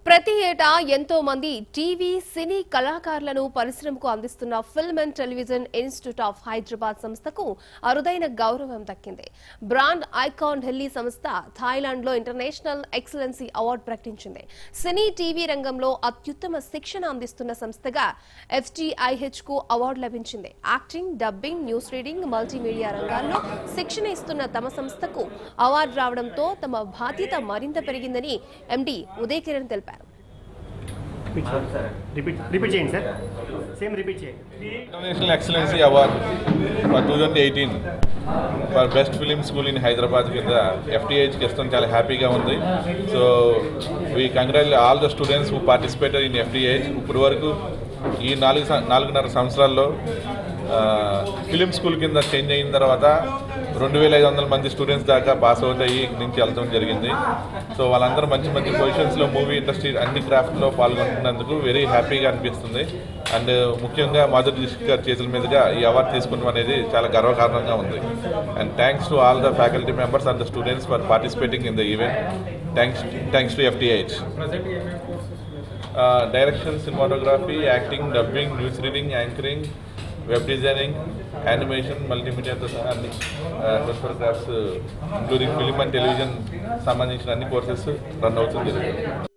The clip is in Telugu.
ప్రతి ఏటా ఎంతో మంది టీవీ సినీ కళాకారులను పరిశ్రమకు అందిస్తున్న film and television institute of Hyderabad సంస్థకు అరుదైన గౌరవం దక్కింది బ్రాండ్ ఐకాన్ ఢిల్లీ సంస్థ థాయిలాండ్ లో ఇంటర్నేషనల్ ఎక్సలెన్సీ అవార్డు ప్రకటించింది సినీ టీవీ రంగంలో అత్యుత్తమ శిక్షణ అందిస్తున్న సంస్థగా ఎఫ్టీఐహెచ్ కు అవార్డు లభించింది acting dubbing news reading multimedia రంగాల్లో శిక్షణ ఇస్తున్న తమ సంస్థకు అవార్డు రావడంతో తమ బాధ్యత మరింత పెరిగిందని ఎండీ ఉదయ్ కిరణ్ తెలిపారు రిపీట్ రిపీట్ చేయండి సార్ సేమ్ రిపీట్ చేయండి international excellency award for two thousand eighteen for best film school in Hyderabad కింద ఎఫ్టీహెచ్కి ఇస్తాం చాలా హ్యాపీగా ఉంది so we congratulate all the students who participated in FTH ఇప్పుడు వరకు ఈ నాలుగు సం- నాలుగున్నర సంవత్సరాల్లో ఫిలిం స్కూల్ కింద చేంజ్ అయిన తర్వాత రెండు వేల ఐదు వందల మంది స్టూడెంట్స్ దాకా పాస్ అవుట్ అయ్యి ఇక్కడి నుంచి వెళ్తాం జరిగింది సో వాళ్ళందరూ మంచి మంచి పొజిషన్స్లో మూవీ ఇండస్ట్రీ అన్ని క్రాఫ్ట్లో పాల్గొంటున్నందుకు వెరీ హ్యాపీగా అనిపిస్తుంది అండ్ ముఖ్యంగా మాధురి దీక్షిత్ గారి చేతుల మీదుగా ఈ అవార్డు తీసుకున్నాం అనేది చాలా గర్వకారణంగా ఉంది and thanks to all the faculty members and the students for participating in the event thanks thanks to FTH direction cinematography acting dubbing news reading anchoring web designing animation మల్టీమీడియాతో సహా అన్ని twenty crafts including film and television సంబంధించిన అన్ని కోర్సెస్ రన్ అవుతుంది